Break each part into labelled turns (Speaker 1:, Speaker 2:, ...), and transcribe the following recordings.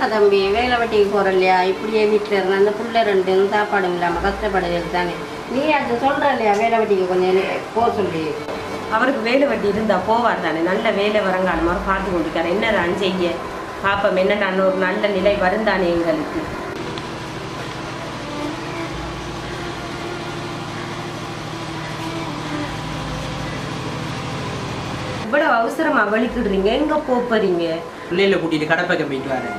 Speaker 1: என்ன தம்பி வேலை வெட்டிக்கு போகிற இல்லையா இப்படியே வீட்டில் இருந்தா அந்த புள்ள ரெண்டு சாப்பாடும் இல்லாமல் கஷ்டப்படுகிறது தானே நீ அது சொல்கிற இல்லையா வேலை வெட்டிக்கு கொஞ்சம் நே- போக சொல்லி
Speaker 2: அவருக்கு வேலை வட்டி இருந்தா போவார் தானே நல்ல வேலை வரங்காலமாக பார்த்து கொண்டிருக்காரு என்னதான் செய்ய பாப்பம் என்னடான்னு ஒரு நல்ல நிலை வருந்தானே எங்களுக்கு இவ்வளவு அவசரமா வலிக்கிடுறீங்க எங்க போப் போறீங்க
Speaker 3: பிள்ளைகளை கூட்டிட்டு கடை பக்கம் போயிட்டு வரேன்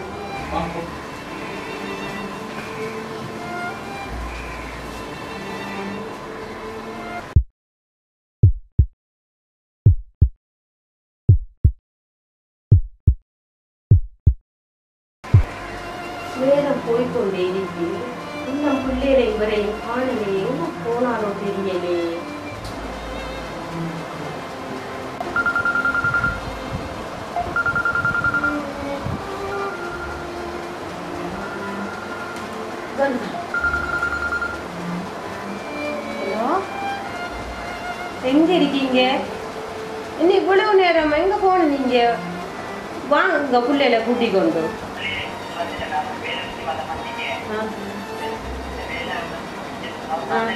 Speaker 2: நேரம் போய்கொண்டே இருக்கு இன்னும் பிள்ளைகளை இவரையும் காணலே எங்க போனாரோ தெரியலே ஹலோ எங்க இருக்கீங்க இன்னும் இவ்வளவு நேரம் எங்க போன நீங்க வாங்க உங்க பிள்ளைகளை கூட்டிக் கொண்டு ஆ. ஆ.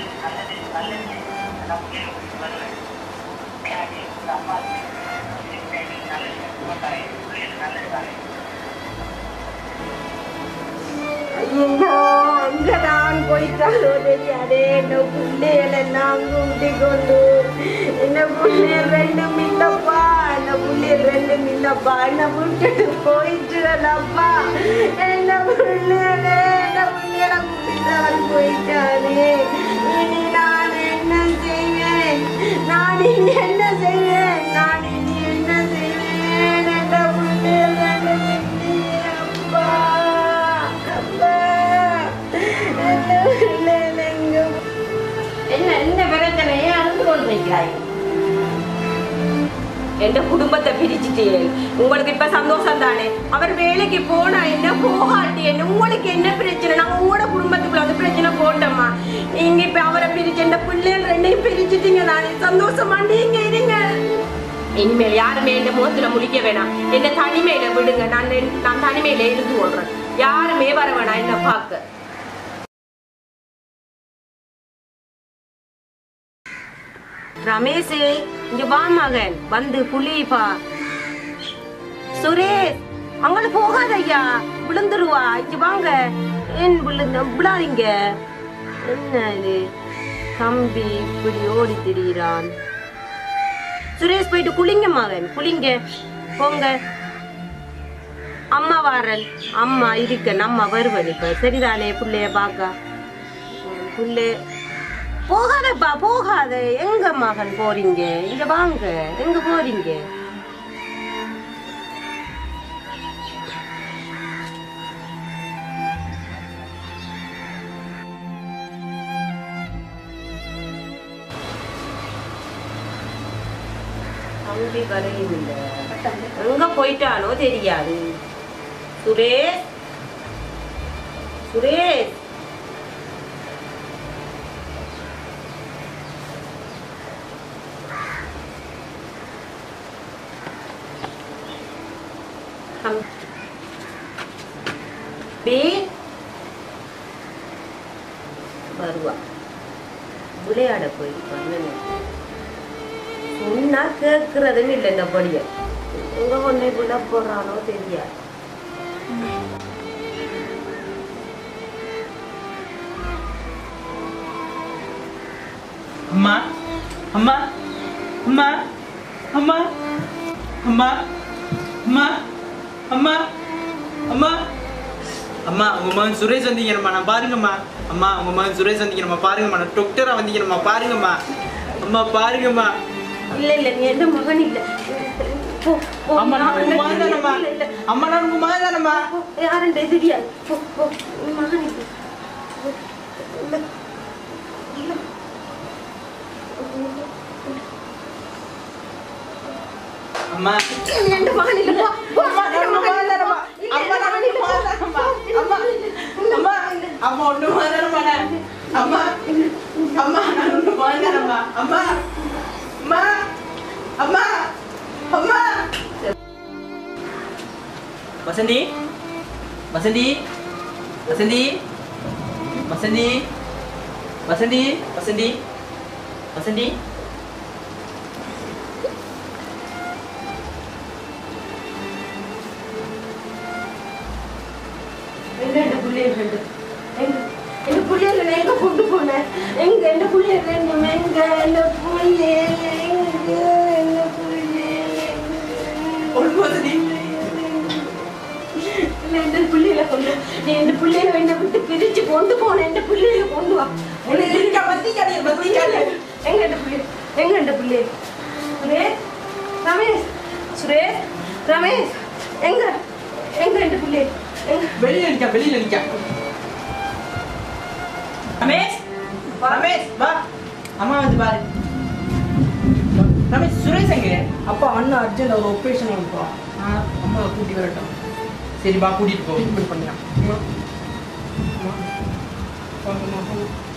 Speaker 2: ஐயோ அங்கதான் போயிட்டாலோ தெரியாதே என்ன பிள்ளைகள் எல்லாம் கூட்டி கொண்டு என்ன பிள்ளைகள் ரெண்டும் இல்லப்பா என்ன பிள்ளைகள் ரெண்டும் இல்லப்பா என்ன விட்டுட்டு போயிட்டுலப்பா என்ன பிள்ளைகளே என்ன பிள்ளைகளை கூட்டிட்டு போயிட்டானே இனி நான் என்ன செய்வேன் நான் இனி என்ன செய்வேன் நான் இனி என்ன செய்வேன் என்ன பிள்ளைகள் ரெண்டும் இல்லையே அப்பா அப்பா என்ன பிள்ளைகள் எங்க
Speaker 1: என்ன இந்த பிரச்சனையே அழுது கொண்டு நிற்கிறாய்
Speaker 2: எந்த குடும்பத்தை பிரிச்சுட்டேன் உங்களுக்கு இப்ப சந்தோஷம் தானே அவர் வேலைக்கு போனா என்ன போகாட்டி என்ன உங்களுக்கு என்ன பிரச்சனை நாங்க உங்களோட குடும்பத்துக்குள்ள வந்து பிரச்சனை போட்டோமா நீங்க இப்ப அவரை பிரிச்சு இந்த பிள்ளைகள் ரெண்டையும் பிரிச்சுட்டீங்க தானே சந்தோஷமா நீங்க இருங்க இனிமேல் யாருமே என் முகத்துல முழிக்க வேணாம் என்ன தனிமையில விடுங்க நான் நான் தனிமையில இருந்து ஓடுறேன் யாருமே வர வேணாம் என்ன பார்க்க ரமேஷ் இங்க வா மகன் வந்து புலிப்பா சுரேஷ் அங்கே போகாத ஐயா விழுந்துருவா இங்க வாங்க ஏன் விழுந்த விழாதீங்க என்ன இது தம்பி இப்படி ஓடி திரியிறான் சுரேஷ் போயிட்டு குளிங்க மகன் குளிங்க போங்க அம்மா வாரன் அம்மா இருக்க நம்ம வருவன் இப்ப சரிதானே புள்ளைய பாக்க புள்ளே போகாதப்பா போகாத எங்க மகன் போறீங்க இங்க வாங்க எங்க போறீங்க தம்பி வரையும் இல்ல எங்க போயிட்டானோ தெரியாது சுரேஷ் சுரேஷ் தம்- பி வருவா விளையாட போயிருப்பான்னு சொன்னா கேட்கறதும் இல்லை இந்த படிய எங்க கொண்டே விட போறானோ தெரியாது
Speaker 3: அம்மா அம்மா அம்மா அம்மா அம்மா அம்மா அம்மா அம்மா அம்மா உங்க மகன் சுரேஷ் வந்தீங்கம்மா நான் பாருங்கம்மா அம்மா உங்க மகன் சுரேஷ் வந்தீங்கம்மா பாருங்கம்மா நான் டாக்டரா வந்தீங்கம்மா பாருங்கம்மா அம்மா பாருங்கம்மா
Speaker 2: இல்ல இல்ல நீ எந்த மகன் இல்ல போ, போ.
Speaker 3: அம்மா நான் உங்க மகன் தானம்மா
Speaker 2: இல்ல, இல்ல.
Speaker 3: அம்மா நான் உங்க மகன் தானம்மா
Speaker 2: போ, யாருண்டே தெரியாது போ, போ. நீ மகன் இல்ல. போ. இல்ல. இல்ல.
Speaker 3: அம்மா
Speaker 2: எந்த மகன் இல்ல போ, போ.
Speaker 3: அம்மா நான் உங்க மகன் தானம்மா அம்மா நான் உங்க மகன் தானம்மா அம்மா அம்மா அம்மா ஒண்ணு மகன் தானம்மா நான். அம்மா அம்மா நான் ஒண்ணு மகன் தானம்மா அம்மா அம்மா அம்மா அம்மா வசந்தி வசந்தி வசந்தி வசந்தி வசந்தி வசந்தி வசந்தி
Speaker 2: எங்க என் புள்ளைய ரெண்டு எங்க என் புள்ளைய நான் எங்க கொண்டு போனேன் எங்க என் புள்ளைய ரெண்டு எங்க என் புள்ளைய எங்க என் புள்ளைய
Speaker 3: வசந்தி
Speaker 2: என் புள்ளையில கொண்டு நீ என் புள்ளைய என்ன விட்டு பிரிச்சு கொண்டு போன என் புள்ளைய கொண்டு வா
Speaker 3: இருக்கா பத்திக்காதே பத்திக்காதே
Speaker 2: எங்க என் புள்ளை எங்க என் புள்ளை சுரேஷ் ரமேஷ் சுரேஷ் ரமேஷ் எங்க எங்க என் புள்ளை எங்க
Speaker 3: வெளியில நிக்கா வெளியில நிக்கா ரமேஷ் ரமேஷ் வா அம்மா வந்து பாரு ரமேஷ் சுரேஷ் எங்க
Speaker 4: அப்பா அண்ணா அர்ஜென்ட் ஒரு ஆப்ரேஷன் வந்துப்பா
Speaker 3: ஆ, அம்மாவை கூட்டி வரட்டும் சரி வா கூட்டிட்டு போ
Speaker 4: ட்ரீட்மெண்ட் பண்ணியா
Speaker 3: வாங்கம்மா.